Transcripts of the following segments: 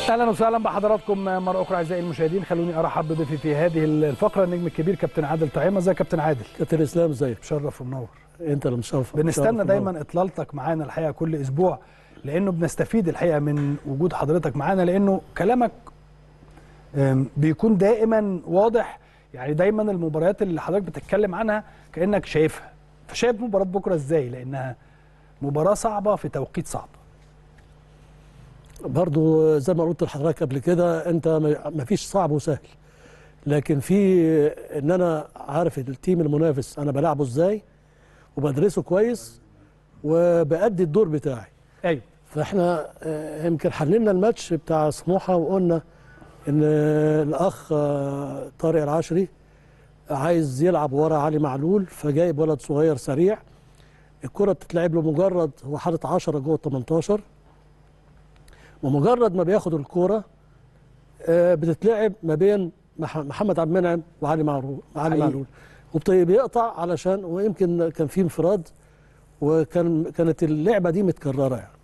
اهلا وسهلا بحضراتكم مره اخرى اعزائي المشاهدين خلوني ارحب بضيفي في هذه الفقره النجم الكبير كابتن عادل طعيمه ازيك يا كابتن عادل كابتن اسلام ازيك مشرف ومنور انت اللي مشرف بنستنى مشرف دايما اطلالتك معانا الحقيقه كل اسبوع لانه بنستفيد الحقيقه من وجود حضرتك معانا لانه كلامك أم، بيكون دائما واضح يعني دايما المباريات اللي حضرتك بتتكلم عنها كانك شايفها فشايف مباراه بكره ازاي لانها مباراه صعبه في توقيت صعب برضو زي ما قلت لحضرتك قبل كده انت ما فيش صعب وسهل لكن في ان انا عارف التيم المنافس انا بلعبه ازاي وبدرسه كويس وبأدي الدور بتاعي ايوه فاحنا آه، يمكن حللنا الماتش بتاع سموحه وقلنا ان الاخ آه، طارق العشري عايز يلعب ورا علي معلول فجايب ولد صغير سريع الكره بتتلعب له مجرد هو حاطط 10 جوه ال 18 ومجرد ما بياخد الكوره آه، بتتلعب ما بين مح- محمد عبد المنعم وعلي معلول علي حقيقي. معلول وبيقطع علشان ويمكن كان في انفراد وكان كانت اللعبه دي متكرره يعني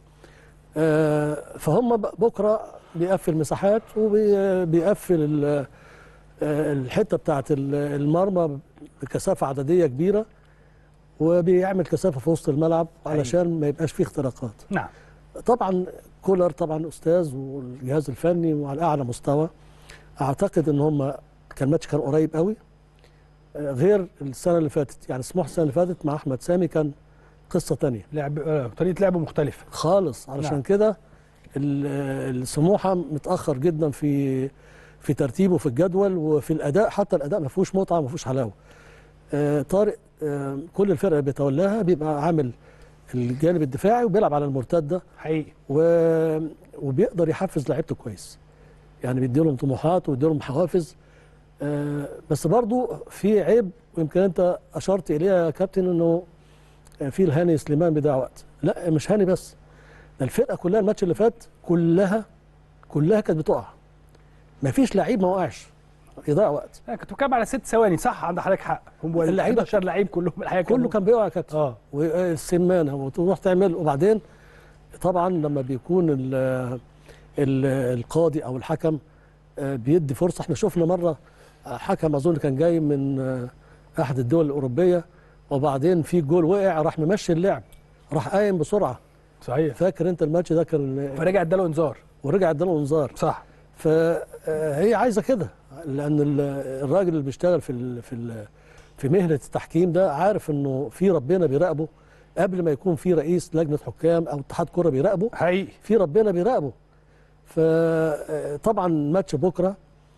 آه، فهم ب- بكره بيقفل مساحات وبيقفل ال- آه، الحته بتاعت ال- المرمى بكثافه عدديه كبيره وبيعمل كثافه في وسط الملعب علشان ما يبقاش فيه اختراقات نعم طبعا كولر طبعا استاذ والجهاز الفني وعلى اعلى مستوى اعتقد ان هم كان الماتش كان قريب قوي آه، غير السنه اللي فاتت يعني سموح السنه اللي فاتت مع احمد سامي كان قصه تانية لعب آه، طريقه لعبه مختلفه خالص علشان نعم. كده ال- السموحه متاخر جدا في في ترتيبه في الجدول وفي الاداء حتى الاداء ما فيهوش متعه ما فيهوش حلاوه آه، طارق آه، كل الفرقه اللي بيتولاها بيبقى عامل الجانب الدفاعي وبيلعب على المرتده حقيقي و... وبيقدر يحفز لعيبته كويس يعني بيدي لهم طموحات ويدي لهم حوافز آه بس برضو في عيب ويمكن انت اشرت اليها يا كابتن انه في الهاني سليمان بيضيع وقت لا مش هاني بس ده الفرقه كلها الماتش اللي فات كلها كلها كانت بتقع ما فيش لعيب ما وقعش يضيع وقت انا كنت بتكلم على ست ثواني صح عند حضرتك حق هم اللعيبة- 11 لعيب كلهم الحقيقه كله كانوا- كان بيقع يا كابتن اه والسمانه وتروح تعمل وبعدين طبعا لما بيكون ال ال القاضي او الحكم آه، بيدي فرصه احنا شفنا مره آه، حكم اظن كان جاي من آه، احد الدول الاوروبيه وبعدين في جول وقع راح ممشي اللعب راح قايم بسرعه صحيح فاكر انت الماتش ده كان فرجع اداله انذار ورجع اداله انذار صح فهي عايزه كده لان ال- الراجل اللي بيشتغل في ال في ال في مهنه التحكيم ده عارف انه في ربنا بيراقبه قبل ما يكون في رئيس لجنه حكام او اتحاد كره بيراقبه حقيقي في ربنا بيراقبه فطبعا ماتش بكره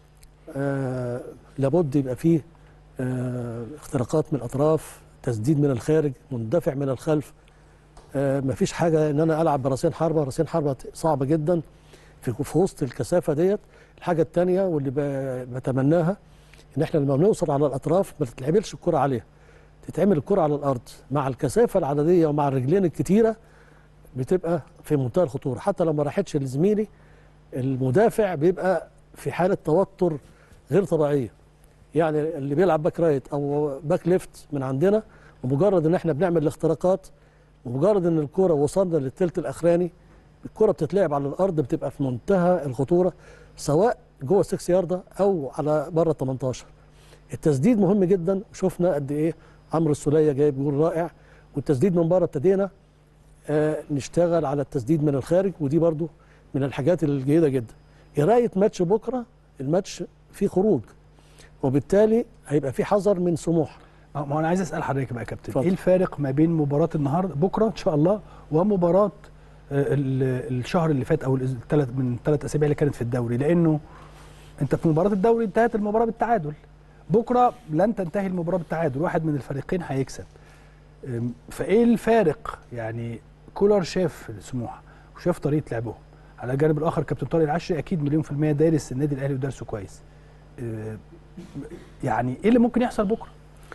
آه، لابد يبقى فيه آه، اختراقات من الاطراف تسديد من الخارج مندفع من الخلف آه، مفيش حاجه ان انا العب براسين حربه راسين حربه صعبه جدا في في وسط الكثافه ديت الحاجه الثانيه واللي ب- بتمناها ان احنا لما بنوصل على الاطراف ما تتلعبش الكره عليها تتعمل الكره على الارض مع الكثافه العدديه ومع الرجلين الكتيره بتبقى في منتهى الخطوره حتى لو ما راحتش لزميلي المدافع بيبقى في حاله توتر غير طبيعيه يعني اللي بيلعب باك رايت او باك ليفت من عندنا ومجرد ان احنا بنعمل الاختراقات ومجرد ان الكره وصلنا للثلث الاخراني الكره بتتلعب على الارض بتبقى في منتهى الخطوره سواء جوه السكس ياردة او على بره ال 18 التسديد مهم جدا شفنا قد ايه عمرو السوليه جايب جول رائع والتسديد من بره ابتدينا آه نشتغل على التسديد من الخارج ودي برضو من الحاجات الجيده جدا قرايه ماتش بكره الماتش فيه خروج وبالتالي هيبقى فيه حذر من سموح ما ما انا عايز اسال حضرتك بقى يا كابتن اتفضل. ايه الفارق ما بين مباراه النهارده بكره ان شاء الله ومباراه آه، ال- الشهر اللي فات او الثلاث من ثلاث اسابيع اللي كانت في الدوري لانه انت في مباراه الدوري انتهت المباراه بالتعادل بكره لن تنتهي المباراه بالتعادل واحد من الفريقين هيكسب أم، فايه الفارق يعني كولر شاف سموحه وشاف طريقه لعبهم على الجانب الاخر كابتن طارق العشري اكيد مليون في الميه دارس النادي الاهلي ودارسه كويس أه، يعني ايه اللي ممكن يحصل بكره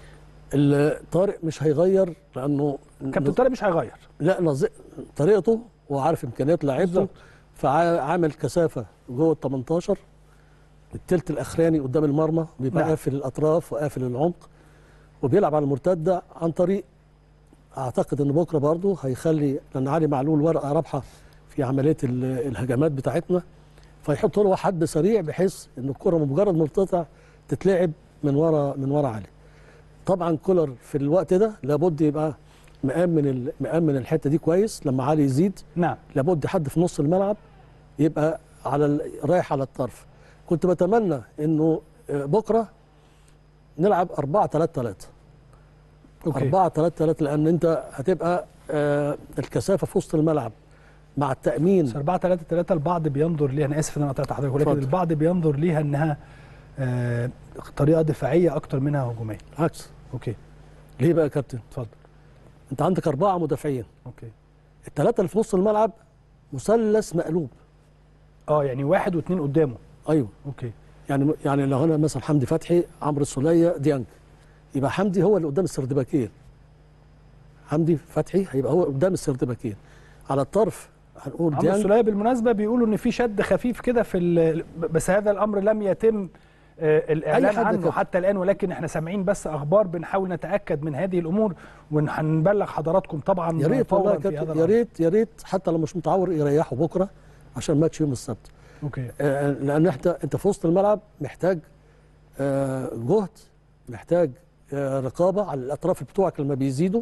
طارق مش هيغير لانه كابتن طارق مش هيغير لا نظ- طريقته وعارف امكانيات لعيبته بالظبط. فعامل كثافه جوه ال 18 التلت الاخراني قدام المرمى بيبقى نعم. قافل الاطراف وقافل العمق وبيلعب على المرتده عن طريق اعتقد ان بكره برضه هيخلي لان علي معلول ورقه رابحه في عمليه ال- الهجمات بتاعتنا فيحط له حد سريع بحيث ان الكره بمجرد ما بتقطع تتلعب من ورا من ورا علي طبعا كولر في الوقت ده لابد يبقى مأمن ال- مأمن الحته دي كويس لما علي يزيد نعم لابد حد في نص الملعب يبقى على ال- رايح على الطرف كنت بتمنى انه آه، بكره نلعب 4 3 3 اوكي 4 3 3 لان انت هتبقى آه، الكثافه في وسط الملعب مع التامين بس 4 3 3 البعض بينظر ليها انا اسف ان انا قطعت حضرتك ولكن اتفضل. البعض بينظر ليها انها آه طريقه دفاعيه اكتر منها هجوميه عكس اوكي ليه بقى يا كابتن اتفضل انت عندك اربعه مدافعين اوكي الثلاثه اللي في نص الملعب مثلث مقلوب اه يعني واحد واثنين قدامه ايوه اوكي يعني يعني لو انا مثلا حمدي فتحي عمرو السوليه ديانج يبقى حمدي هو اللي قدام السردباكين حمدي فتحي هيبقى هو قدام السردباكين على الطرف هنقول عمرو ديانج السوليه بالمناسبه بيقولوا ان في شد خفيف كده في ال- بس هذا الامر لم يتم آه، الاعلان حد عنه كده. حتى الان ولكن احنا سامعين بس اخبار بنحاول نتاكد من هذه الامور وهنبلغ حضراتكم طبعا يا ريت فوراً والله يا في هذا كابتن يا الأمر. ريت يا ريت حتى لو مش متعور يريحوا بكره عشان ماتش يوم السبت اوكي آه، لان انت انت في وسط الملعب محتاج آه، جهد محتاج آه، رقابه على الاطراف بتوعك لما بيزيدوا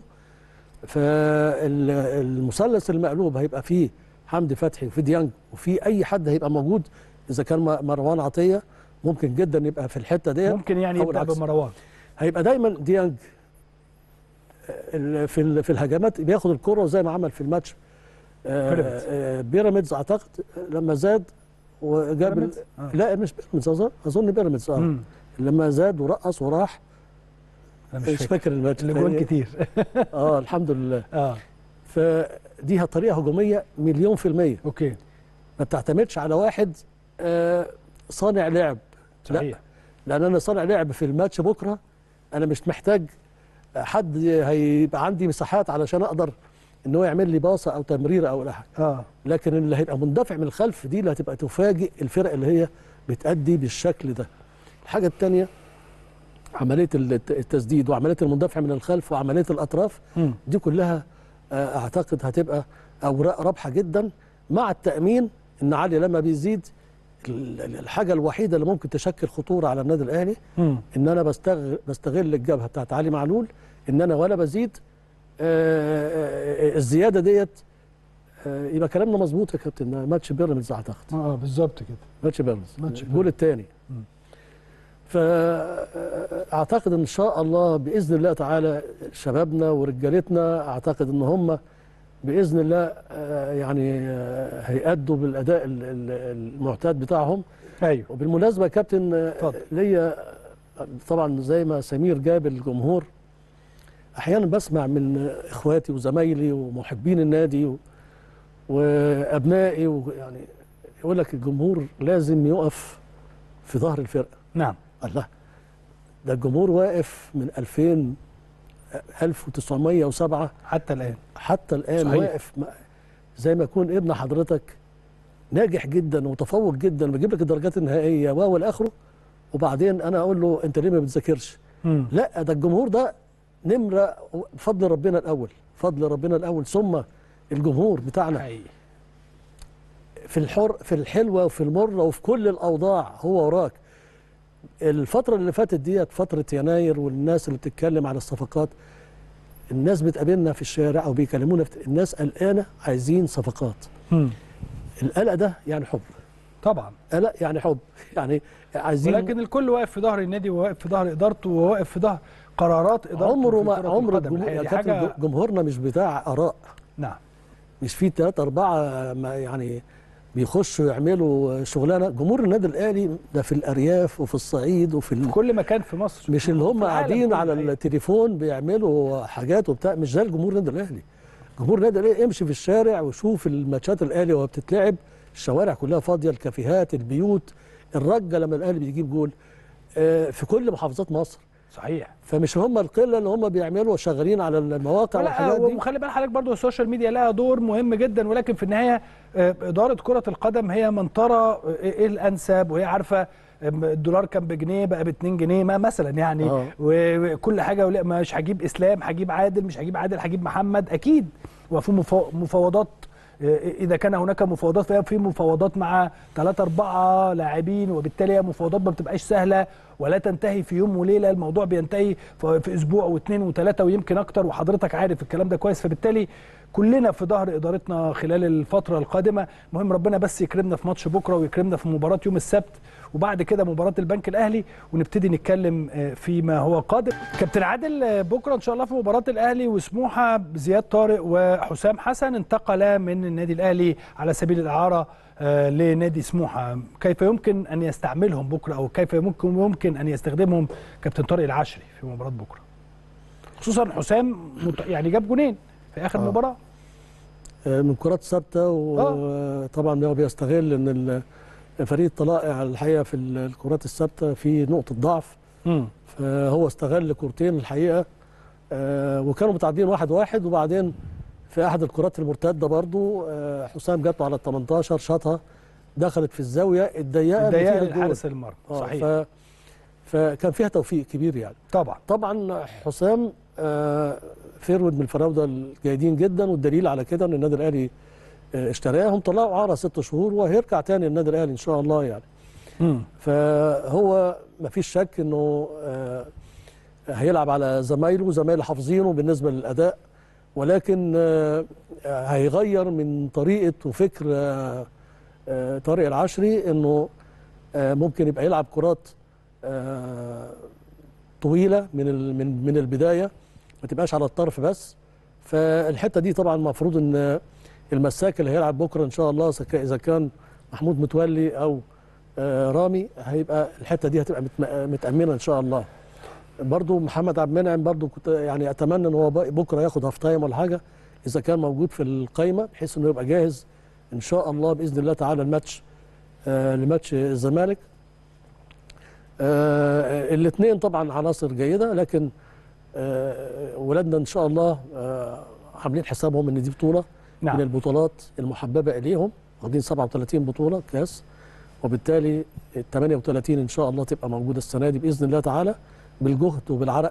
فالمثلث المقلوب هيبقى فيه حمدي فتحي وفي ديانج وفي اي حد هيبقى موجود اذا كان م- مروان عطيه ممكن جدا يبقى في الحته ديت ممكن يعني أو يبدا العكس. بمروان هيبقى دايما ديانج ال- في ال- في الهجمات بياخد الكره زي ما عمل في الماتش آه، بيراميدز. آه، بيراميدز اعتقد لما زاد وجاب ال- بيراميدز؟ آه. لا مش بيراميدز أظن- اظن بيراميدز اه مم. لما زاد ورقص وراح انا مش مش فاكر, فاكر الماتش الاجوان كتير اه الحمد لله اه فدي طريقه هجوميه مليون في الميه اوكي ما بتعتمدش على واحد آه، صانع لعب لا صحيح لان انا صانع لعب في الماتش بكره انا مش محتاج حد هيبقى عندي مساحات علشان اقدر ان هو يعمل لي باصه او تمريره او لا حاجه اه لكن اللي هيبقى مندفع من الخلف دي اللي هتبقى تفاجئ الفرق اللي هي بتأدي بالشكل ده الحاجه الثانيه عمليه الت- التسديد وعمليه المندفع من الخلف وعمليه الاطراف مم. دي كلها آه، اعتقد هتبقى اوراق رابحه جدا مع التامين ان علي لما بيزيد ال- ال- الحاجه الوحيده اللي ممكن تشكل خطوره على النادي الاهلي مم. ان انا بستغل بستغل الجبهه بتاعت علي معلول ان انا ولا بزيد آه، آه، آه، الزياده ديت آه، يبقى كلامنا مظبوط يا كابتن ماتش بيراميدز اعتقد اه بالظبط كده ماتش بيراميدز ماتش الجول الثاني مم. فاعتقد ان شاء الله باذن الله تعالى شبابنا ورجالتنا اعتقد ان هم باذن الله آه، يعني آه، هيأدوا بالاداء ال- ال- المعتاد بتاعهم ايوه وبالمناسبه يا كابتن آه، اتفضل. ليا طبعا زي ما سمير جاب الجمهور احيانا بسمع من اخواتي وزمايلي ومحبين النادي و... وابنائي ويعني يقول لك الجمهور لازم يقف في ظهر الفرقه نعم الله ده الجمهور واقف من 2000 1907 حتى الان حتى الان صحيح. واقف م- زي ما يكون ابن حضرتك ناجح جدا ومتفوق جدا بيجيب لك الدرجات النهائيه و والى اخره وبعدين انا اقول له انت ليه ما بتذاكرش؟ مم. لا ده الجمهور ده نمره بفضل ربنا الاول فضل ربنا الاول ثم الجمهور بتاعنا حقيقي في الحر في الحلوه وفي المره وفي كل الاوضاع هو وراك الفتره اللي فاتت ديت فتره يناير والناس اللي بتتكلم على الصفقات الناس بتقابلنا في الشارع او بيكلمونا في الناس قلقانه عايزين صفقات مم. القلق ده يعني حب طبعا قلق يعني حب يعني عايزين ولكن الكل واقف في ظهر النادي وواقف في ظهر ادارته وواقف في ظهر قرارات ادارته عمره في ما كرة عمر القدم. الجمهور الحقيقة يا دي كابتن حاجه جمهورنا مش بتاع اراء نعم مش في ثلاثة أربعة ما يعني بيخشوا يعملوا شغلانة جمهور النادي الأهلي ده في الأرياف وفي الصعيد وفي ال... في كل مكان في مصر مش اللي في هم العالم قاعدين كله على الحقيقة. التليفون بيعملوا حاجات وبتاع مش ده الجمهور النادي الاهلي جمهور النادي الاهلي امشي في الشارع وشوف الماتشات الاهلي وهي بتتلعب الشوارع كلها فاضيه الكافيهات البيوت الرجه لما الاهلي بيجيب جول آه، في كل محافظات مصر صحيح فمش هم القله اللي هم بيعملوا شغالين على المواقع لا والحاجات دي وخلي بال حضرتك برضو السوشيال ميديا لها دور مهم جدا ولكن في النهايه آه، اداره كره القدم هي من ترى آه، ايه الانسب وهي عارفه آه، الدولار كان بجنيه بقى ب 2 جنيه ما مثلا يعني آه. و- وكل حاجه ولا مش هجيب اسلام هجيب عادل مش هجيب عادل هجيب محمد اكيد وفي مفا- مفاوضات اذا كان هناك مفاوضات فهي في مفاوضات مع ثلاثة أربعة لاعبين وبالتالي هي مفاوضات ما بتبقاش سهله ولا تنتهي في يوم وليله الموضوع بينتهي في في اسبوع واثنين وثلاثه ويمكن اكتر وحضرتك عارف الكلام ده كويس فبالتالي كلنا في ظهر ادارتنا خلال الفتره القادمه المهم ربنا بس يكرمنا في ماتش بكره ويكرمنا في مباراه يوم السبت وبعد كده مباراه البنك الاهلي ونبتدي نتكلم آه، فيما هو قادم كابتن عادل آه، بكره ان شاء الله في مباراه الاهلي وسموحه زياد طارق وحسام حسن انتقلا من النادي الاهلي على سبيل الاعاره آه، لنادي سموحه كيف يمكن ان يستعملهم بكره او كيف يمكن يمكن ان يستخدمهم كابتن طارق العشري في مباراه بكره خصوصا حسام مت- يعني جاب جونين في اخر آه. مباراه آه، من كرات ثابته وطبعا هو بيستغل ان ال- فريق الطلائع الحقيقه في ال- الكرات الثابته في نقطه ضعف امم فهو استغل كورتين الحقيقه آه، وكانوا متعادلين واحد واحد وبعدين في احد الكرات المرتده برضو آه، حسام جات له على ال 18 شاطها دخلت في الزاويه الضيقه اللي فيها ضيق الجول. حارس المرمى آه، صحيح ف فكان فيها توفيق كبير يعني طبعا طبعا حسام آه، فيرود من الفراوده الجيدين جدا والدليل على كده ان النادي الاهلي آه، اشتراهم طلعوا عاره ست شهور وهيرجع تاني النادي الاهلي ان شاء الله يعني امم فهو ما فيش شك انه آه، هيلعب على زمايله زمايله حافظينه بالنسبه للاداء ولكن آه، آه، هيغير من طريقه وفكر آه، آه، طارق العشري انه آه، ممكن يبقى يلعب كرات آه، طويله من ال- من من البدايه ما تبقاش على الطرف بس فالحته دي طبعا المفروض ان المساك اللي هيلعب بكره ان شاء الله سك- اذا كان محمود متولي او آه، رامي هيبقى الحته دي هتبقى متم- متامنه ان شاء الله برضو محمد عبد المنعم برضو كنت يعني اتمنى ان هو ب- بكره ياخد هاف تايم ولا حاجه اذا كان موجود في القايمه بحيث انه يبقى جاهز ان شاء الله باذن الله تعالى الماتش آه لماتش الزمالك آه الاثنين طبعا عناصر جيده لكن آه ولادنا ان شاء الله آه عاملين حسابهم ان دي بطوله من نعم البطولات المحببه اليهم واخدين 37 بطوله كاس وبالتالي ال 38 ان شاء الله تبقى موجوده السنه دي باذن الله تعالى بالجهد وبالعرق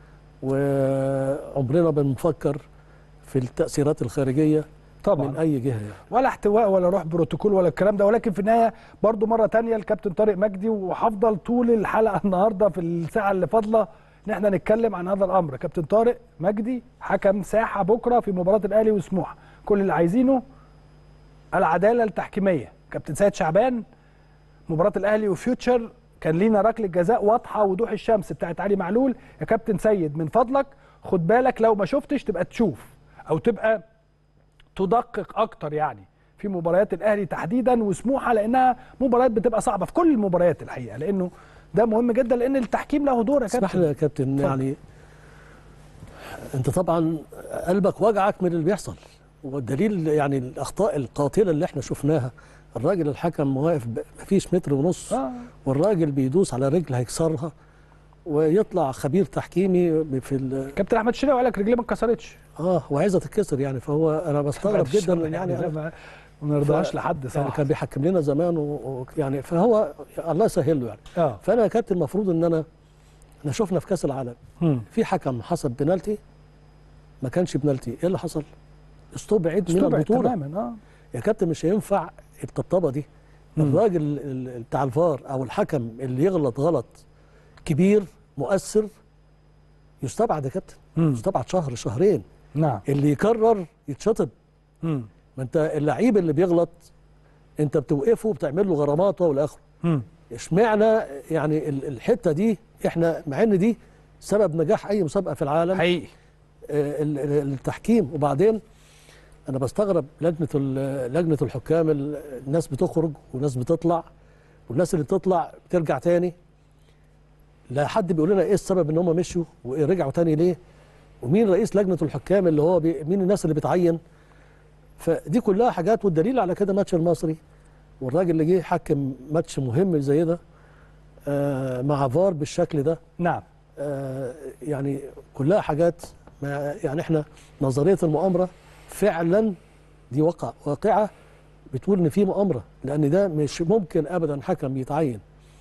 وعمرنا بنفكر في التاثيرات الخارجيه طبعا من اي جهه يعني. ولا احتواء ولا روح بروتوكول ولا الكلام ده ولكن في النهايه برضو مره تانية الكابتن طارق مجدي وهفضل طول الحلقه النهارده في الساعه اللي فاضله ان احنا نتكلم عن هذا الامر كابتن طارق مجدي حكم ساحه بكره في مباراه الاهلي وسموحه كل اللي عايزينه العداله التحكيميه كابتن سيد شعبان مباراه الاهلي وفيوتشر كان لينا ركله جزاء واضحه وضوح الشمس بتاعت علي معلول يا كابتن سيد من فضلك خد بالك لو ما شفتش تبقى تشوف او تبقى تدقق اكتر يعني في مباريات الاهلي تحديدا وسموحه لانها مباريات بتبقى صعبه في كل المباريات الحقيقه لانه ده مهم جدا لان التحكيم له دور يا اسمح لي كابتن يا كابتن اتفضل. يعني انت طبعا قلبك وجعك من اللي بيحصل والدليل يعني الاخطاء القاتله اللي احنا شفناها الراجل الحكم واقف ب- مفيش متر ونص اه والراجل بيدوس على رجل هيكسرها ويطلع خبير تحكيمي في ال- كابتن احمد شيري قال لك رجليه ما اتكسرتش اه وعايزه تتكسر يعني فهو انا بستغرب جدا يعني ده أنا ما ما نرضاش ف- لحد يعني صراحه كان بيحكم لنا زمان ويعني فهو الله يسهل له يعني اه فانا يا كابتن المفروض ان انا احنا شفنا في كاس العالم مم. في حكم حسب بنالتي ما كانش بنالتي ايه اللي حصل؟ استبعد من استبعد البطوله تماما اه يا كابتن مش هينفع الطبطبه دي مم. الراجل ال- ال- بتاع الفار او الحكم اللي يغلط غلط كبير مؤثر يستبعد يا كابتن مم. يستبعد شهر شهرين نعم اللي يكرر يتشطب مم. ما انت اللعيب اللي بيغلط انت بتوقفه وبتعمل له غرامات والى اخره مم. اشمعنى يعني ال- الحته دي احنا مع ان دي سبب نجاح اي مسابقه في العالم حقيقي آه، ال- ال- التحكيم وبعدين انا بستغرب لجنه ال- لجنه الحكام ال- الناس بتخرج وناس بتطلع والناس اللي بتطلع بترجع تاني لا حد بيقول لنا ايه السبب ان هم مشوا ورجعوا تاني ليه ومين رئيس لجنه الحكام اللي هو بي مين الناس اللي بتعين فدي كلها حاجات والدليل على كده ماتش المصري والراجل اللي جه حكم ماتش مهم زي ده آه مع فار بالشكل ده نعم آه، يعني كلها حاجات ما يعني احنا نظريه المؤامره فعلا دي وقع واقعه بتقول ان في مؤامره لان ده مش ممكن ابدا حكم يتعين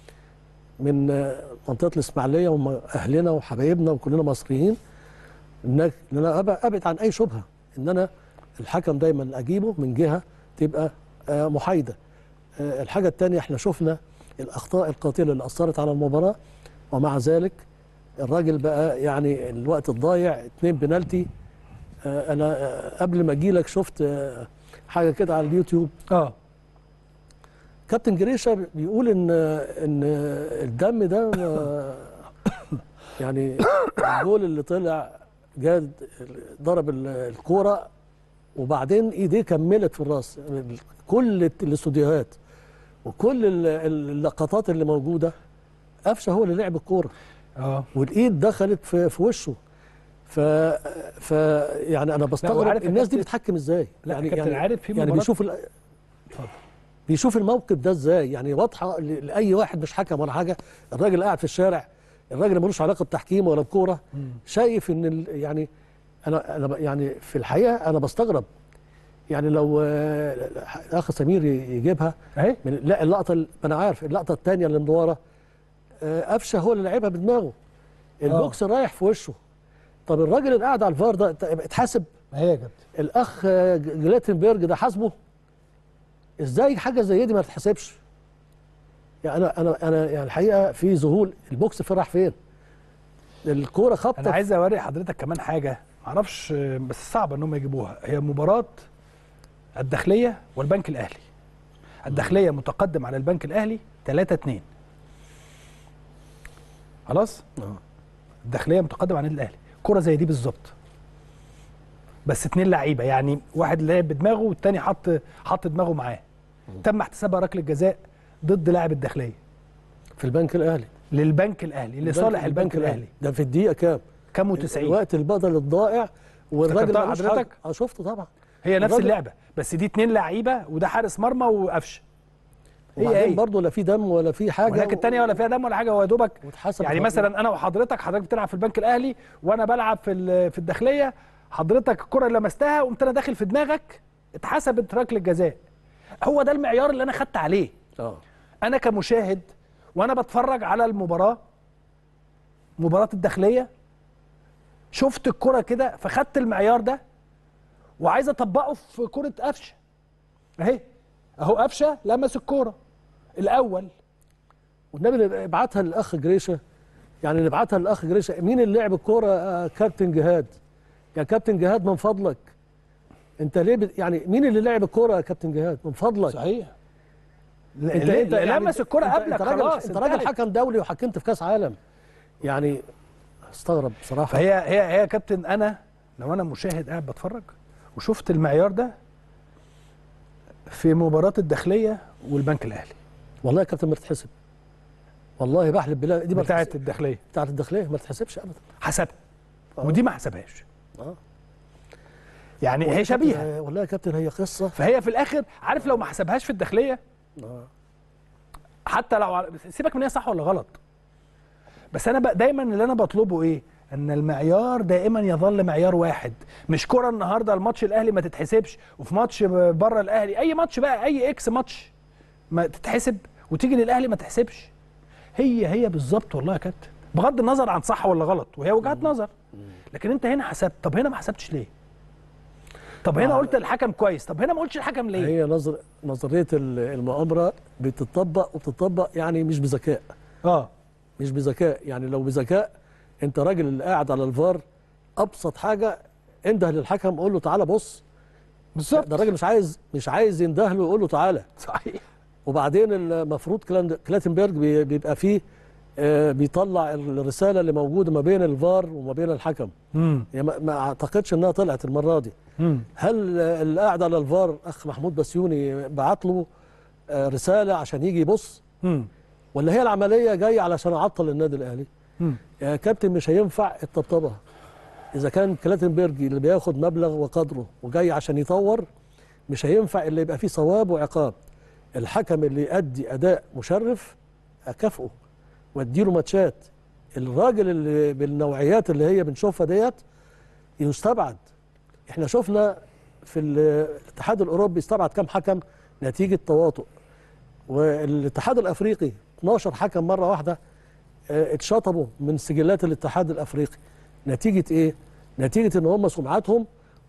من آه، منطقه الاسماعيليه وهم اهلنا وحبايبنا وكلنا مصريين انك ان انا أب- ابعد عن اي شبهه ان انا الحكم دايما اجيبه من جهه تبقى آه، محايده آه، الحاجه الثانيه احنا شفنا الاخطاء القاتله اللي اثرت على المباراه ومع ذلك الراجل بقى يعني الوقت الضايع اتنين بنالتي آه، انا آه، قبل ما اجي لك شفت آه، حاجه كده على اليوتيوب اه كابتن جريشه بيقول ان ان الدم ده آه، يعني الجول اللي طلع جاد ضرب ال- الكوره وبعدين ايديه كملت في الراس كل الاستوديوهات وكل ال- ال- اللقطات اللي موجوده قفشه هو اللي لعب الكوره اه والايد دخلت في, في وشه ف ف يعني انا بستغرب وعارف يا الناس دي كابتن- بتحكم ازاي لا يعني كابتن يعني عارف في يعني مباراة- بيشوف ال... اتفضل. بيشوف الموقف ده ازاي يعني واضحه ل- لاي واحد مش حكم ولا حاجه الراجل قاعد في الشارع الراجل ملوش علاقه بتحكيم ولا بكوره مم. شايف ان ال... يعني انا انا ب- يعني في الحقيقه انا بستغرب يعني لو آه، الاخ سمير ي- يجيبها اهي من لا اللقطه ال- ما انا عارف اللقطه الثانيه اللي مدوره آه، قفشه هو اللي لعبها بدماغه البوكس رايح في وشه طب الراجل اللي قاعد على الفار ده ت- اتحاسب ما هي يا كابتن الاخ آه، ج- جلاتنبرج ده حاسبه ازاي حاجه زي دي ما تتحسبش يعني انا انا انا يعني الحقيقه في ذهول البوكس في راح فين الكوره انا خبطه عايز اوري حضرتك كمان حاجه معرفش آه، بس صعب ان هم يجيبوها هي مباراه الداخليه والبنك الاهلي الداخليه متقدم على البنك الاهلي 3 2 خلاص آه. الداخليه متقدم على النادي الاهلي كره زي دي بالظبط بس اتنين لعيبه يعني واحد لعب بدماغه والتاني حط حط دماغه معاه تم احتسابها ركله جزاء ضد لاعب الداخليه في البنك الاهلي للبنك الاهلي لصالح البنك الاهلي ده في الدقيقه كام كام و90 الوقت البدل الضائع والراجل افتكرتها ملوش حضرتك؟ حق. اه شفته طبعا هي نفس الراجل- اللعبه بس دي اتنين لعيبه وده حارس مرمى وقفشه هي وبعدين هي برضه لا في دم ولا في حاجه ولكن الثانيه ولا فيها دم ولا حاجه هو يا دوبك واتحسب يعني خطأ. مثلا انا وحضرتك حضرتك بتلعب في البنك الاهلي وانا بلعب في ال- في الداخليه حضرتك الكره اللي لمستها قمت انا داخل في دماغك اتحسبت ركله جزاء هو ده المعيار اللي انا خدت عليه اه انا كمشاهد وانا بتفرج على المباراه مباراه الداخليه شفت الكره كده فخدت المعيار ده وعايز اطبقه في كره قفشه اهي اهو قفشه لمس الكوره الاول والنبي نبقى ابعتها للاخ جريشه يعني نبعتها للاخ جريشه مين اللي لعب الكوره آه، كابتن جهاد يا كابتن جهاد من فضلك انت ليه بت... يعني مين اللي لعب الكوره يا كابتن جهاد من فضلك صحيح انت انت انت يعني لمس الكره انت- قبلك انت راجل خلاص انت راجل انتهت. حكم دولي وحكمت في كاس عالم يعني استغرب بصراحه فهي هي هي يا كابتن انا لو انا مشاهد قاعد بتفرج وشفت المعيار ده في مباراه الداخليه والبنك الاهلي والله يا كابتن ما تتحسب والله بحلف بالله دي ما بتاعه تتحسب- الداخليه بتاعت الداخليه ما تتحسبش ابدا حسب آه. ودي ما حسبهاش اه يعني والله هي يا كابتن- شبيهه والله يا كابتن هي قصه فهي في الاخر عارف لو ما حسبهاش في الداخليه آه. حتى لو على- سيبك من هي صح ولا غلط بس انا بقى دايما اللي انا بطلبه ايه ان المعيار دائما يظل معيار واحد مش كره النهارده الماتش الاهلي ما تتحسبش وفي ماتش بره الاهلي اي ماتش بقى اي اكس ماتش ما تتحسب وتيجي للاهلي ما تحسبش هي هي بالظبط والله يا كابتن بغض النظر عن صح ولا غلط وهي وجهات نظر لكن انت هنا حسبت طب هنا ما حسبتش ليه طب هنا آه. قلت الحكم كويس طب هنا ما قلتش الحكم ليه هي نظر نظريه ال- المؤامره بتطبق وبتطبق يعني مش بذكاء اه مش بذكاء يعني لو بذكاء انت راجل اللي قاعد على الفار ابسط حاجه انده للحكم قول له تعالى بص بالظبط ده الراجل مش عايز مش عايز ينده له يقول له تعالى صحيح وبعدين المفروض كلان- كلاتنبرج بي- بيبقى فيه آه، بيطلع الرساله اللي موجوده ما بين الفار وما بين الحكم امم يعني ما- ما اعتقدش انها طلعت المره دي امم هل آه، اللي قاعد على الفار اخ محمود بسيوني بعت له آه، رساله عشان يجي يبص امم ولا هي العمليه جايه علشان اعطل النادي الاهلي امم يا كابتن مش هينفع الطبطبه اذا كان كلاتنبرج اللي بياخد مبلغ وقدره وجاي عشان يطور مش هينفع اللي يبقى فيه ثواب وعقاب الحكم اللي يؤدي اداء مشرف اكافئه واديله ماتشات الراجل اللي بالنوعيات اللي هي بنشوفها ديت يستبعد احنا شفنا في الاتحاد الاوروبي استبعد كام حكم نتيجه تواطؤ والاتحاد الافريقي 12 حكم مره واحده آه، اتشطبوا من سجلات الاتحاد الافريقي نتيجه ايه نتيجه ان هم سمعتهم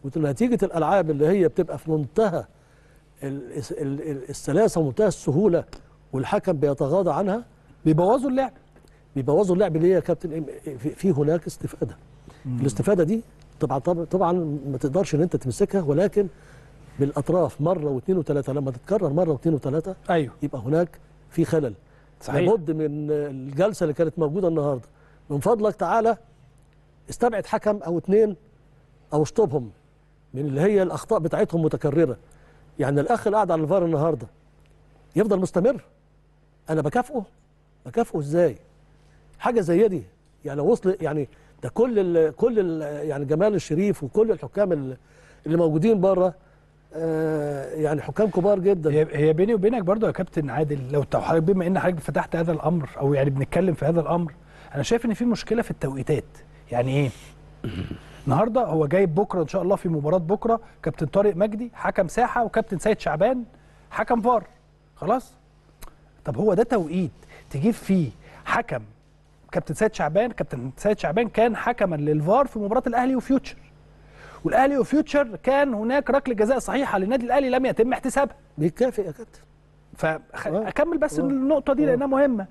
ونتيجه الالعاب اللي هي بتبقى في منتهى ال- ال- ال- السلاسه ومنتهى السهوله والحكم بيتغاضى عنها بيبوظوا اللعب بيبوظوا اللعب ليه يا كابتن إم- في, في هناك استفاده الاستفاده دي طبعا طبعا طبعا ما تقدرش ان انت تمسكها ولكن بالاطراف مره واثنين وثلاثه لما تتكرر مره واثنين وثلاثه ايوه يبقى هناك في خلل صحيح. لابد من الجلسه اللي كانت موجوده النهارده من فضلك تعالى استبعد حكم او اثنين او اشطبهم من اللي هي الاخطاء بتاعتهم متكرره يعني الاخ اللي قاعد على الفار النهارده يفضل مستمر انا بكافئه بكافئه ازاي حاجه زي دي يعني لو وصل يعني ده كل ال كل ال يعني جمال الشريف وكل الحكام ال- اللي موجودين بره آه يعني حكام كبار جدا هي هي بيني وبينك برضو يا كابتن عادل لو تو- حضرتك بما ان حضرتك فتحت هذا الامر او يعني بنتكلم في هذا الامر انا شايف ان في مشكله في التوقيتات يعني ايه النهارده هو جايب بكره ان شاء الله في مباراه بكره كابتن طارق مجدي حكم ساحه وكابتن سيد شعبان حكم فار خلاص طب هو ده توقيت تجيب فيه حكم كابتن سيد شعبان كابتن سيد شعبان كان حكما للفار في مباراه الاهلي وفيوتشر والاهلي وفيوتشر كان هناك ركله جزاء صحيحه للنادي الاهلي لم يتم احتسابها بيكافئ يا كابتن آه. فاكمل بس آه. النقطه دي آه. لانها مهمه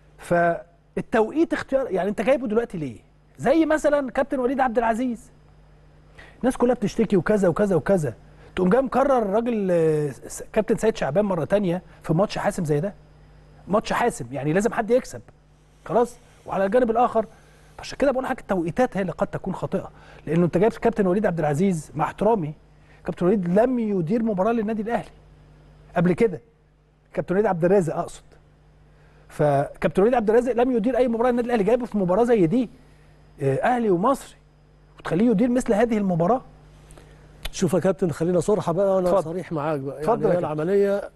فالتوقيت اختيار يعني انت جايبه دلوقتي ليه زي مثلا كابتن وليد عبد العزيز الناس كلها بتشتكي وكذا وكذا وكذا تقوم جاي مكرر الراجل آه، س- كابتن سيد شعبان مره تانية في ماتش حاسم زي ده ماتش حاسم يعني لازم حد يكسب خلاص وعلى الجانب الاخر عشان كده بقول لحضرتك التوقيتات هي اللي قد تكون خاطئه لانه انت جايب كابتن وليد عبد العزيز مع احترامي كابتن وليد لم يدير مباراه للنادي الاهلي قبل كده كابتن وليد عبد الرازق اقصد فكابتن وليد عبد الرازق لم يدير اي مباراه النادي الاهلي جايبه في مباراه زي دي آه، اهلي ومصري وتخليه يدير مثل هذه المباراه شوف يا كابتن خلينا صرحة بقى وانا اتفضل. صريح معاك بقى اتفضل يعني يا هي كابتن. العملية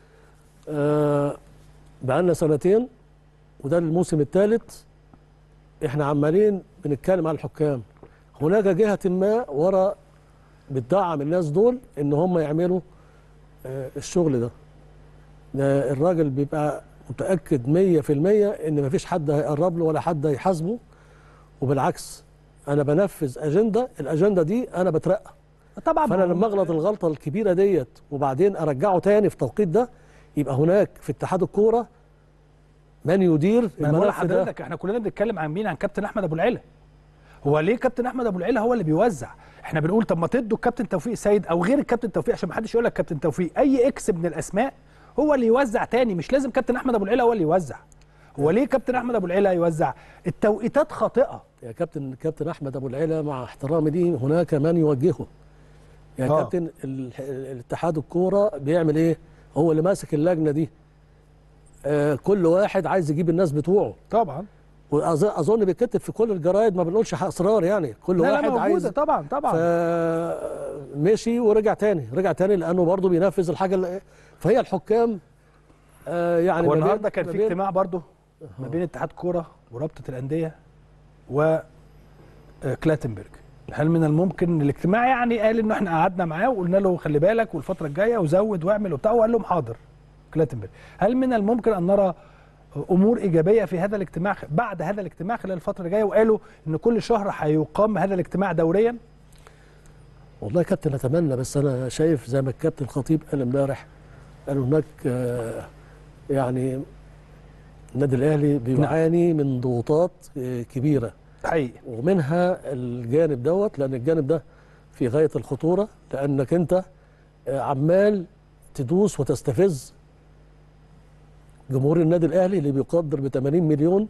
آه بقالنا سنتين وده الموسم الثالث احنا عمالين بنتكلم على الحكام هناك جهة ما ورا بتدعم الناس دول ان هم يعملوا آه الشغل ده ده الراجل بيبقى متأكد 100% ان مفيش حد هيقرب له ولا حد هيحاسبه وبالعكس انا بنفذ اجنده الاجنده دي انا بترقى طبعا فانا لما اغلط الغلطه الكبيره ديت وبعدين ارجعه تاني في التوقيت ده يبقى هناك في اتحاد الكوره من يدير ما أنا بقول الملف ده لحضرتك احنا كلنا بنتكلم عن مين عن كابتن احمد ابو العلا هو ليه كابتن احمد ابو العلا هو اللي بيوزع احنا بنقول طب ما تدوا الكابتن توفيق السيد او غير الكابتن توفيق عشان ما حدش يقول لك كابتن توفيق اي اكس من الاسماء هو اللي يوزع تاني مش لازم كابتن احمد ابو العلا هو اللي يوزع هو ليه كابتن احمد ابو العلا يوزع التوقيتات خاطئه يا كابتن كابتن احمد ابو العلا مع احترامي ليه هناك من يوجهه يا آه. كابتن ال- الاتحاد الكوره بيعمل ايه هو اللي ماسك اللجنه دي آه كل واحد عايز يجيب الناس بتوعه طبعا واظن بيتكتب في كل الجرايد ما بنقولش اسرار يعني كل لا لا واحد موجوده عايز طبعا طبعا فمشي ورجع تاني رجع تاني لانه برضه بينفذ الحاجه اللي فهي الحكام آه يعني هو ما بين- النهارده كان ما في بين- اجتماع برضه ما بين اتحاد كوره ورابطه الانديه و آه، كلاتنبرج هل من الممكن الاجتماع يعني قال انه احنا قعدنا معاه وقلنا له خلي بالك والفتره الجايه وزود واعمل وبتاع وقال لهم حاضر كلاتنبرج هل من الممكن ان نرى امور ايجابيه في هذا الاجتماع بعد هذا الاجتماع خلال الفتره الجايه وقالوا ان كل شهر هيقام هذا الاجتماع دوريا والله يا كابتن اتمنى بس انا شايف زي ما الكابتن خطيب قال امبارح قال هناك آه، يعني النادي الاهلي بيعاني من ضغوطات آه، كبيره حقيقي ومنها الجانب دوت لان الجانب ده في غايه الخطوره لانك انت آه، عمال تدوس وتستفز جمهور النادي الاهلي اللي بيقدر ب 80 مليون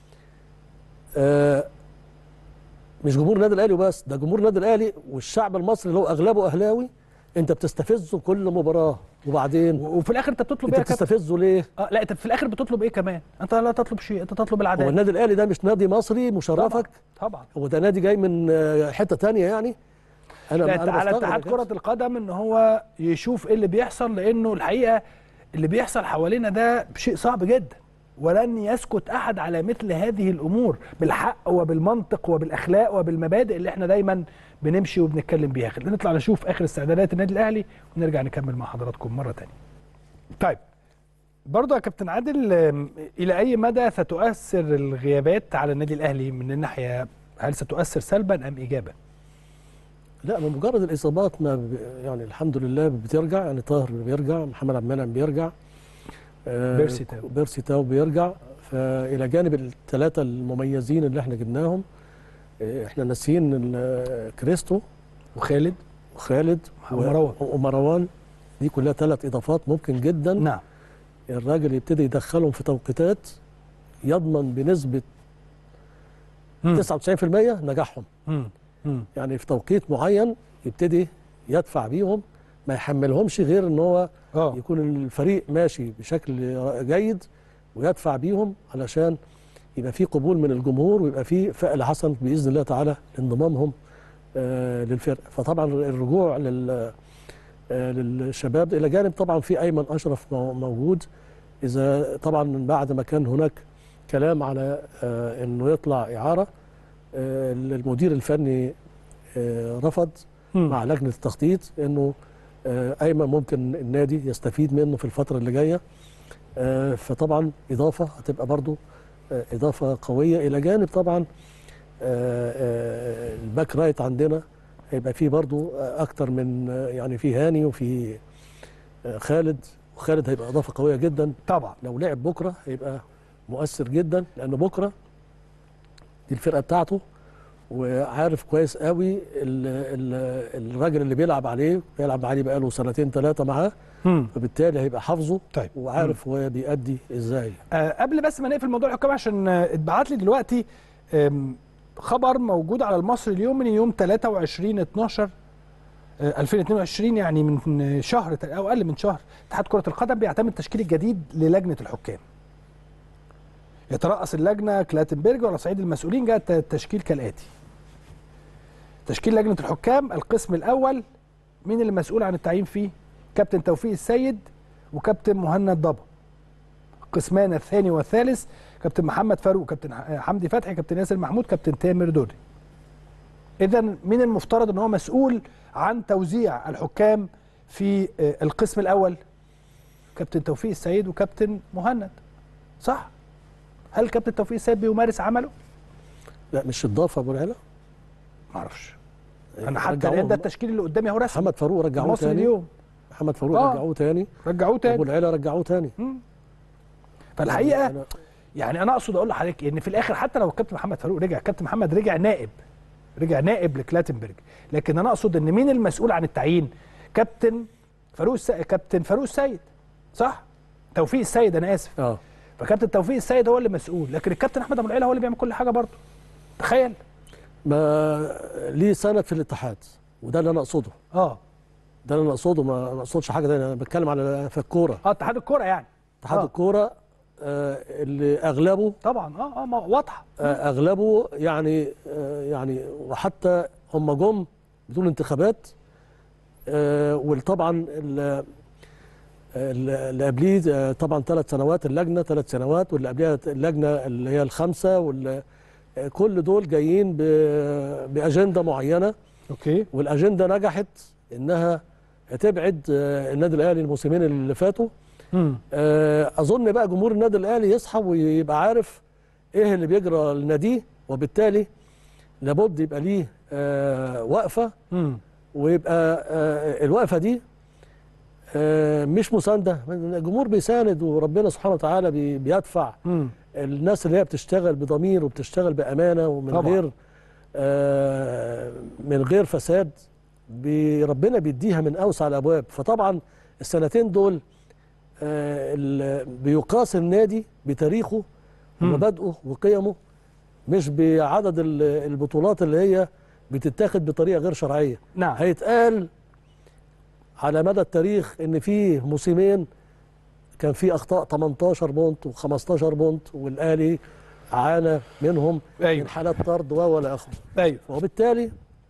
آه، مش جمهور النادي الاهلي وبس ده جمهور النادي الاهلي والشعب المصري اللي هو اغلبه اهلاوي انت بتستفزه كل مباراه وبعدين و- وفي الاخر انت بتطلب انت ايه يا كابتن بتستفزه ليه؟ اه لا انت في الاخر بتطلب ايه كمان انت لا تطلب شيء انت تطلب هو العداله النادي الاهلي ده مش نادي مصري مشرفك طبعا هو ده نادي جاي من آه، حته تانية يعني انا لا أنا على بستغرب يا اتحاد كابتن. كرة القدم ان هو يشوف ايه اللي بيحصل لانه الحقيقة اللي بيحصل حوالينا ده شيء صعب جدا ولن يسكت احد على مثل هذه الامور بالحق وبالمنطق وبالاخلاق وبالمبادئ اللي احنا دايما بنمشي وبنتكلم بيها خلينا نطلع نشوف اخر استعدادات النادي الاهلي ونرجع نكمل مع حضراتكم مرة تانية طيب برضه يا كابتن عادل ام، الى اي مدى ستؤثر الغيابات على النادي الاهلي من الناحية هل ستؤثر سلبا ام ايجابا؟ لا بمجرد الاصابات ما ب... يعني الحمد لله بترجع يعني طاهر بيرجع محمد عبد المنعم بيرجع آه، بيرسي تاو. بيرسي تاو بيرجع فالى جانب الثلاثه المميزين اللي احنا جبناهم آه، احنا ناسيين ال- كريستو وخالد وخالد و- ومروان. ومروان دي كلها ثلاث اضافات ممكن جدا نعم الراجل يبتدي يدخلهم في توقيتات يضمن بنسبه مم. 99% نجاحهم مم. مم. يعني في توقيت معين يبتدي يدفع بيهم ما يحملهمش غير ان هو اه يكون الفريق ماشي بشكل جيد ويدفع بيهم علشان يبقى في قبول من الجمهور ويبقى في فعل حسن باذن الله تعالى انضمامهم آه، للفرقه فطبعا الرجوع لل آه، للشباب الى جانب طبعا في ايمن اشرف مو- موجود اذا طبعا بعد ما كان هناك كلام على آه، انه يطلع اعاره آه، المدير الفني آه، رفض مم. مع لجنه التخطيط انه آه، ايمن ممكن النادي يستفيد منه في الفتره اللي جايه آه، فطبعا اضافه هتبقى برضو آه، اضافه قويه الى جانب طبعا آه، آه، الباك رايت عندنا هيبقى فيه برضو آه، اكتر من آه، يعني في هاني وفي آه، خالد وخالد هيبقى اضافه قويه جدا طبعا لو لعب بكره هيبقى مؤثر جدا لانه بكره دي الفرقه بتاعته وعارف كويس قوي ال ال الراجل اللي بيلعب عليه بيلعب عليه بقاله سنتين ثلاثه معاه مم. فبالتالي هيبقى حافظه طيب وعارف هو بيأدي ازاي آه قبل بس ما نقفل موضوع الحكام عشان آه، اتبعت لي دلوقتي آم، خبر موجود على المصري اليوم من يوم 23 12 آه، 2022 يعني من شهر تق- او اقل من شهر اتحاد كره القدم بيعتمد التشكيل الجديد للجنه الحكام يترأس اللجنه كلاتنبرج وعلى صعيد المسؤولين جاء الت- التشكيل كالاتي تشكيل لجنه الحكام القسم الاول مين اللي مسؤول عن التعيين فيه كابتن توفيق السيد وكابتن مهند ضبا قسمان الثاني والثالث كابتن محمد فاروق كابتن ح- حمدي فتحي كابتن ياسر محمود كابتن تامر دوري اذا مين المفترض ان هو مسؤول عن توزيع الحكام في آه، القسم الاول كابتن توفيق السيد وكابتن مهند صح هل كابتن توفيق السيد بيمارس عمله لا مش اضافه ابو العلا ما اعرفش انا حتى رجعوه. الان ده التشكيل اللي قدامي اهو رسمي محمد فاروق رجعوه مصر تاني اليوم محمد فاروق آه. رجعوه تاني رجعوه ابو تاني العلا رجعوه تاني مم. فالحقيقه أنا- يعني انا اقصد اقول لحضرتك ان في الاخر حتى لو الكابتن محمد فاروق رجع كابتن محمد رجع نائب رجع نائب لكلاتنبرج لكن انا اقصد ان مين المسؤول عن التعيين كابتن فاروق الس... كابتن فاروق السيد صح توفيق السيد انا اسف اه فكابتن توفيق السيد هو اللي مسؤول لكن الكابتن احمد ابو العيله هو اللي بيعمل كل حاجه برضه تخيل ما ليه سند في الاتحاد وده اللي انا اقصده اه ده اللي انا اقصده ما ما اقصدش حاجه تانية انا بتكلم على في الكوره اه اتحاد الكوره يعني اتحاد آه. الكوره آه اللي اغلبه طبعا اه اه ما واضحه آه، اغلبه يعني آه، يعني وحتى هم جم بدون انتخابات آه، وطبعا ال- ال- اللي قبليه آه، طبعا ثلاث سنوات اللجنه ثلاث سنوات واللي قبلها اللجنه اللي هي الخمسه وال آه، كل دول جايين ب- باجنده معينه اوكي والاجنده نجحت انها تبعد آه، النادي الاهلي الموسمين اللي فاتوا امم آه، اظن بقى جمهور النادي الاهلي يصحى ويبقى عارف ايه اللي بيجرى لناديه وبالتالي لابد يبقى ليه آه، وقفه امم ويبقى آه، الوقفه دي آه، مش مسانده الجمهور بيساند وربنا سبحانه وتعالى بي- بيدفع امم الناس اللي هي بتشتغل بضمير وبتشتغل بامانه ومن طبعا. غير آه، من غير فساد بي- ربنا بيديها من اوسع الابواب فطبعا السنتين دول آه، ال- بيقاس النادي بتاريخه مم. ومبادئه وقيمه مش بعدد ال- البطولات اللي هي بتتاخد بطريقه غير شرعيه نعم هيتقال على مدى التاريخ ان في موسمين كان في اخطاء 18 بونت و15 بونت والاهلي عانى منهم من ايوه حالات طرد و ولا اخره ايوه وبالتالي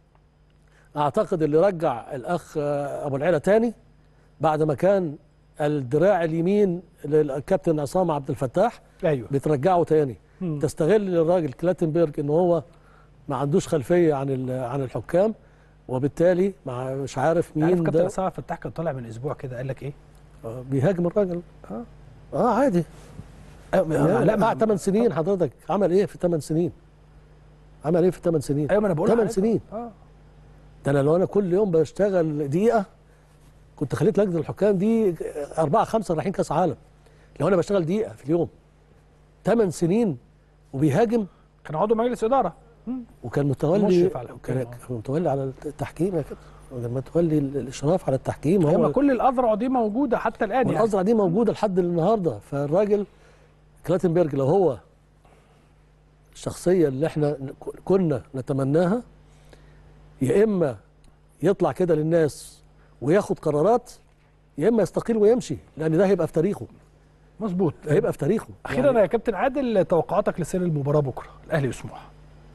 اعتقد اللي رجع الاخ آه، ابو العلا تاني بعد ما كان الدراع اليمين للكابتن عصام عبد الفتاح ايوه بترجعه تاني مم. تستغل الراجل كلاتنبرج ان هو ما عندوش خلفيه عن ال- عن الحكام وبالتالي مع مش عارف عارف مين كابتن ده عصام عبد الفتاح كان طالع من اسبوع كده قال لك ايه؟ آه، بيهاجم الراجل اه اه عادي لا لا ما مع 8 سنين حضرتك عمل ايه في 8 سنين عمل ايه في 8 سنين ايوه ما انا بقول 8 لحضرتك. سنين اه ده انا لو انا كل يوم بشتغل دقيقه كنت خليت لجنه الحكام دي اربعه خمسه رايحين كاس عالم لو انا بشتغل دقيقه في اليوم ثمان سنين وبيهاجم كان عضو مجلس اداره وكان متولي مشرف على الحكام. كان كان متولي على التحكيم يا كده كان متولي الاشراف على التحكيم هو هو كل الاذرع دي موجوده حتى الان يعني والازرع دي موجوده لحد النهارده فالراجل كلاتنبرج لو هو الشخصيه اللي احنا ك- كنا نتمناها يا اما يطلع كده للناس وياخد قرارات يا اما يستقيل ويمشي لان ده هيبقى في تاريخه مظبوط هيبقى في تاريخه اخيرا يعني يا كابتن عادل توقعاتك لسير المباراه بكره الاهلي وسموحه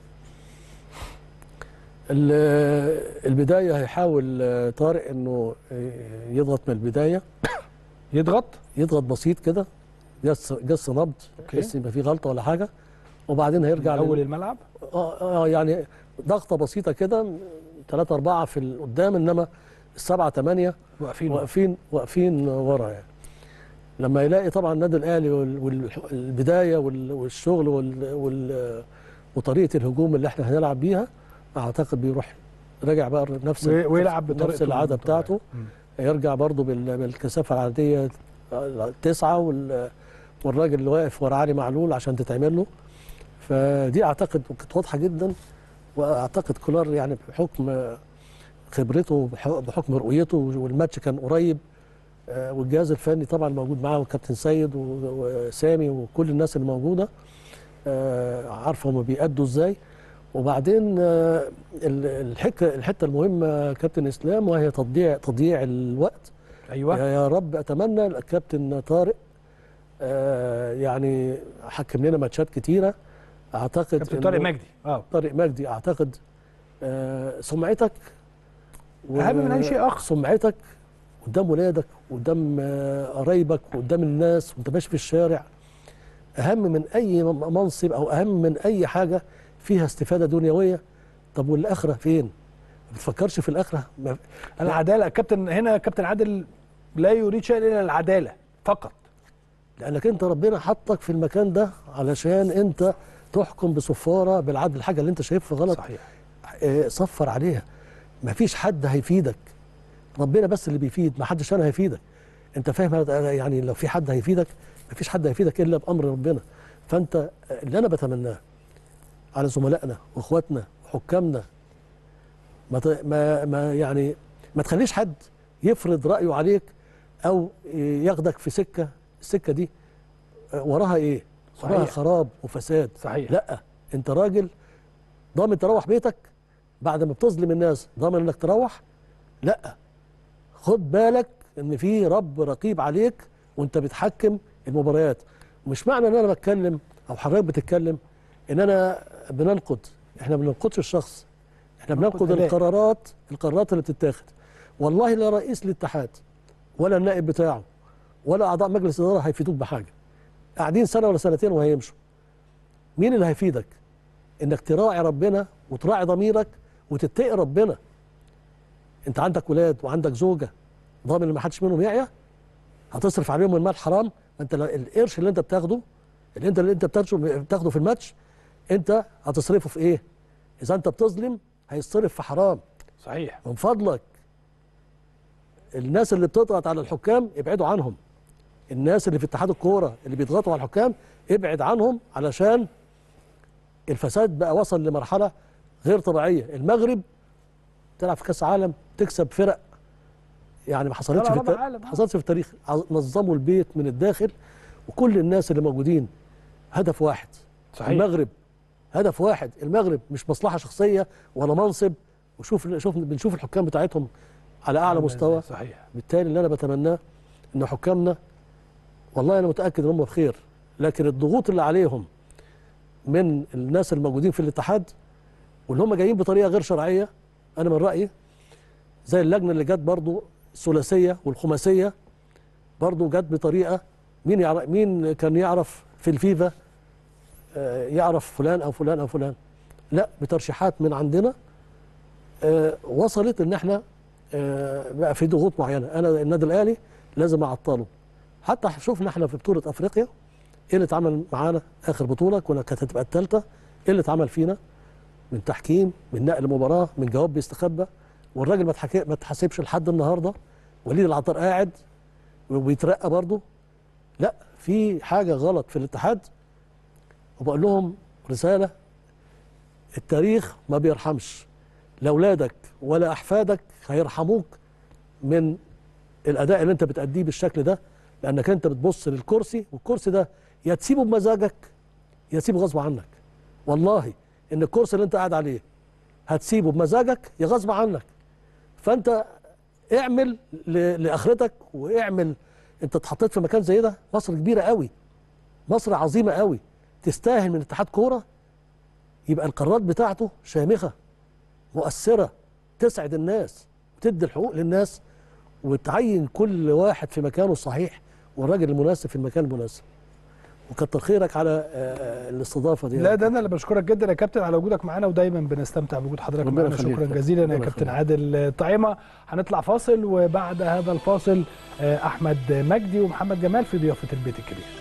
ال- البدايه هيحاول آه، طارق انه آه، يضغط من البدايه يضغط يضغط بسيط كده جس جس نبض أوكي. بحيث يبقى في غلطه ولا حاجه وبعدين هيرجع اول لل- الملعب اه اه يعني ضغطه بسيطه كده ثلاثة أربعة في القدام إنما السبعة ثمانية واقفين واقفين واقفين ورا يعني لما يلاقي طبعا النادي الأهلي والبداية والشغل وال وال وطريقة الهجوم اللي احنا هنلعب بيها أعتقد بيروح راجع بقى نفس وي- ويلعب بطريقته نفس العادة المتبعة. بتاعته مم. يرجع برضه بال- بالكثافة العادية تسعة وال والراجل اللي واقف ورا علي معلول عشان تتعمل له فدي اعتقد كانت واضحه جدا واعتقد كولار يعني بحكم خبرته بح- بحكم رؤيته والماتش كان قريب آه، والجهاز الفني طبعا موجود معاه والكابتن سيد و- وسامي وكل الناس اللي موجوده آه، عارفه هم بيأدوا ازاي وبعدين آه، ال- الحكه الحته المهمه كابتن اسلام وهي تضييع تضييع الوقت ايوه يا يا رب اتمنى الكابتن طارق آه يعني حكم لنا ماتشات كتيره اعتقد كابتن إنه- طارق مجدي اه طارق مجدي اعتقد آه سمعتك و- أهم من أي شيء آخر. سمعتك قدام ولادك قدام آه، قرايبك قدام الناس وانت ماشي في الشارع اهم من اي م- منصب او اهم من اي حاجه فيها استفاده دنيويه طب والاخره فين؟ ما بتفكرش في الاخره ما- العداله كابتن هنا كابتن عادل لا يريد شيء الا العداله فقط لانك انت ربنا حطك في المكان ده علشان انت تحكم بصفاره بالعدل الحاجه اللي انت شايفها غلط صحيح آه، صفر عليها مفيش حد هيفيدك ربنا بس اللي بيفيد ما حدش انا هيفيدك انت فاهم هذا؟ يعني لو في حد هيفيدك مفيش حد هيفيدك الا بامر ربنا فانت اللي انا بتمناه على زملائنا واخواتنا وحكامنا ما ت- ما ما يعني ما تخليش حد يفرض رايه عليك او ياخدك في سكه السكه دي آه، وراها ايه؟ وراها صحيح. خراب وفساد صحيح لا انت راجل ضامن تروح بيتك بعد ما بتظلم الناس ضامن انك تروح لا خد بالك ان في رب رقيب عليك وانت بتحكم المباريات مش معنى ان انا بتكلم او حضرتك بتتكلم ان انا بننقد احنا ما بننقدش الشخص احنا بننقد بننقد أداء. القرارات القرارات اللي بتتاخد والله لا رئيس الاتحاد ولا النائب بتاعه ولا اعضاء مجلس الاداره هيفيدوك بحاجه قاعدين سنه ولا سنتين وهيمشوا مين اللي هيفيدك انك تراعي ربنا وتراعي ضميرك وتتقي ربنا انت عندك ولاد وعندك زوجه ضامن ان ما حدش منهم يعيا هتصرف عليهم المال حرام ما انت لو- القرش اللي انت بتاخده اللي انت اللي انت بتاخده بتاخده في الماتش انت هتصرفه في ايه اذا انت بتظلم هيصرف في حرام صحيح من فضلك الناس اللي بتضغط على الحكام ابعدوا عنهم الناس اللي في اتحاد الكوره اللي بيضغطوا على الحكام ابعد عنهم علشان الفساد بقى وصل لمرحله غير طبيعيه المغرب تلعب في كاس عالم تكسب فرق يعني ما حصلتش طلع في رابع التاريخ عالم، ما آه. حصلتش في التاريخ عز- نظموا البيت من الداخل وكل الناس اللي موجودين هدف واحد صحيح المغرب هدف واحد المغرب مش مصلحه شخصيه ولا منصب وشوف شوف بنشوف الحكام بتاعتهم على اعلى عامل مستوى إزاي؟ صحيح بالتالي اللي انا بتمناه ان حكامنا والله انا متاكد ان هم بخير لكن الضغوط اللي عليهم من الناس الموجودين في الاتحاد واللي هم جايين بطريقه غير شرعيه انا من رايي زي اللجنه اللي جت برضو الثلاثيه والخماسيه برضو جت بطريقه مين يعرف مين كان يعرف في الفيفا آه، يعرف فلان او فلان او فلان لا بترشيحات من عندنا آه، وصلت ان احنا آه، بقى في ضغوط معينه انا النادي الاهلي لازم اعطله حتى شفنا احنا في بطوله افريقيا ايه اللي اتعمل معانا اخر بطوله كنا كانت هتبقى الثالثه ايه اللي اتعمل فينا من تحكيم من نقل مباراه من جواب بيستخبى والراجل ما اتحكي- ما اتحاسبش لحد النهارده وليد العطار قاعد وبيترقى برضه لا في حاجه غلط في الاتحاد وبقول لهم رساله التاريخ ما بيرحمش لا اولادك ولا احفادك هيرحموك من الاداء اللي انت بتأديه بالشكل ده لانك انت بتبص للكرسي والكرسي ده يا تسيبه بمزاجك يا تسيبه غصب عنك والله ان الكرسي اللي انت قاعد عليه هتسيبه بمزاجك يا غصب عنك فانت اعمل ل- لاخرتك واعمل انت اتحطيت في مكان زي ده مصر كبيره قوي مصر عظيمه قوي تستاهل من اتحاد كوره يبقى القرارات بتاعته شامخه مؤثره تسعد الناس وتدي الحقوق للناس وتعين كل واحد في مكانه الصحيح والراجل المناسب في المكان المناسب وكتر خيرك على آه، الاستضافه دي لا ده انا اللي بشكرك جدا يا كابتن على وجودك معانا ودايما بنستمتع بوجود حضرتك ربنا معانا يخليك. شكرا جزيلا يا ربنا كابتن يخليك. عادل طعيمه هنطلع فاصل وبعد هذا الفاصل آه، احمد مجدي ومحمد جمال في ضيافه البيت الكبير